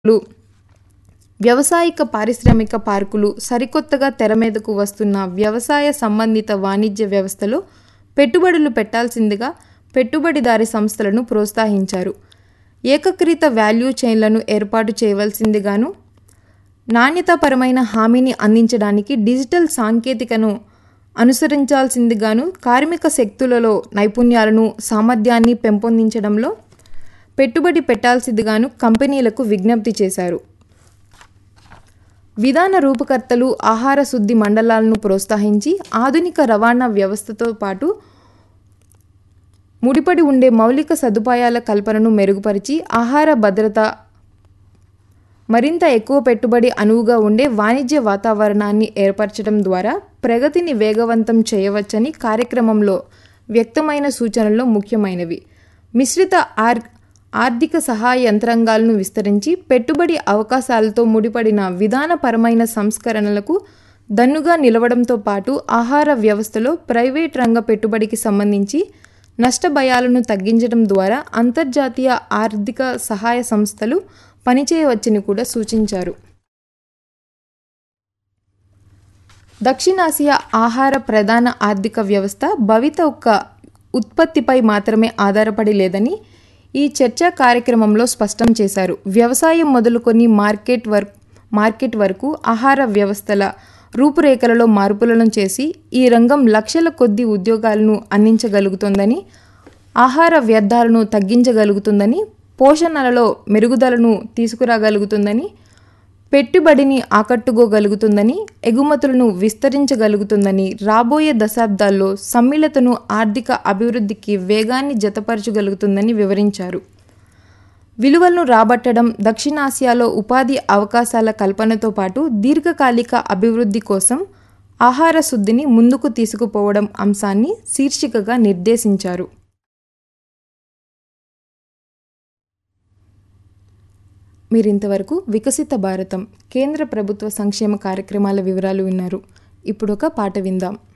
లు వ్యవసాయిక పారిశ్రామిక పార్కులు సరికొత్తగా తెరమీదకు వస్తున్న వ్యవసాయ సంబంధిత వాణిజ్య వ్యవస్థలో పెట్టుబడులు పెట్టాల్సిందిగా పెట్టుబడిదారీ సంస్థలను ప్రోత్సహించారు ఏకీకృత వాల్యూ చైన్లను ఏర్పాటు చేయవలసిందిగాను నాణ్యతాపరమైన హామీని అందించడానికి డిజిటల్ సాంకేతికను అనుసరించాల్సిందిగాను కార్మిక శక్తులలో నైపుణ్యాలను సామర్థ్యాన్ని పెంపొందించడంలో పెట్టుబడి పెట్టాల్సిందిగాను కంపెనీలకు విజ్ఞప్తి చేశారు విధాన రూపకర్తలు ఆహార శుద్ధి మండలాలను ప్రోత్సహించి ఆధునిక రవాణా వ్యవస్థతో పాటు ముడిపడి ఉండే మౌలిక సదుపాయాల కల్పనను మెరుగుపరిచి ఆహార భద్రత మరింత ఎక్కువ పెట్టుబడి అనువుగా ఉండే వాణిజ్య వాతావరణాన్ని ఏర్పరచడం ద్వారా ప్రగతిని వేగవంతం చేయవచ్చని కార్యక్రమంలో వ్యక్తమైన సూచనల్లో ముఖ్యమైనవి మిశ్రిత ఆర్ ఆర్థిక సహాయ యంత్రాంగాలను విస్తరించి పెట్టుబడి అవకాశాలతో ముడిపడిన విధానపరమైన సంస్కరణలకు దన్నుగా నిలవడంతో పాటు ఆహార వ్యవస్థలో ప్రైవేట్ రంగ పెట్టుబడికి సంబంధించి నష్టభయాలను తగ్గించడం ద్వారా అంతర్జాతీయ ఆర్థిక సహాయ సంస్థలు పనిచేయవచ్చని కూడా సూచించారు దక్షిణాసియా ఆహార ప్రధాన ఆర్థిక వ్యవస్థ భవిత ఒక్క ఉత్పత్తిపై మాత్రమే ఆధారపడి లేదని ఈ చర్చా కార్యక్రమంలో స్పష్టం చేశారు వ్యవసాయం మొదలుకొని మార్కెట్ వర్ మార్కెట్ వరకు ఆహార వ్యవస్థల రూపురేఖలలో మార్పులను చేసి ఈ రంగం లక్షల కొద్ది ఉద్యోగాలను అందించగలుగుతుందని ఆహార వ్యర్థాలను తగ్గించగలుగుతుందని పోషణలలో మెరుగుదలను తీసుకురాగలుగుతుందని పెట్టుబడిని ఆకట్టుకోగలుగుతుందని ఎగుమతులను విస్తరించగలుగుతుందని రాబోయే దశాబ్దాల్లో సమ్మిళతను ఆర్థిక అభివృద్ధికి వేగాన్ని జతపరచగలుగుతుందని వివరించారు విలువలను రాబట్టడం దక్షిణాసియాలో ఉపాధి అవకాశాల కల్పనతో పాటు దీర్ఘకాలిక అభివృద్ధి కోసం ఆహార శుద్ధిని ముందుకు తీసుకుపోవడం అంశాన్ని శీర్షికగా నిర్దేశించారు మీరింతవరకు వికసిత భారతం కేంద్ర ప్రభుత్వ సంక్షేమ కార్యక్రమాల వివరాలు విన్నారు ఇప్పుడు ఒక పాట విందాం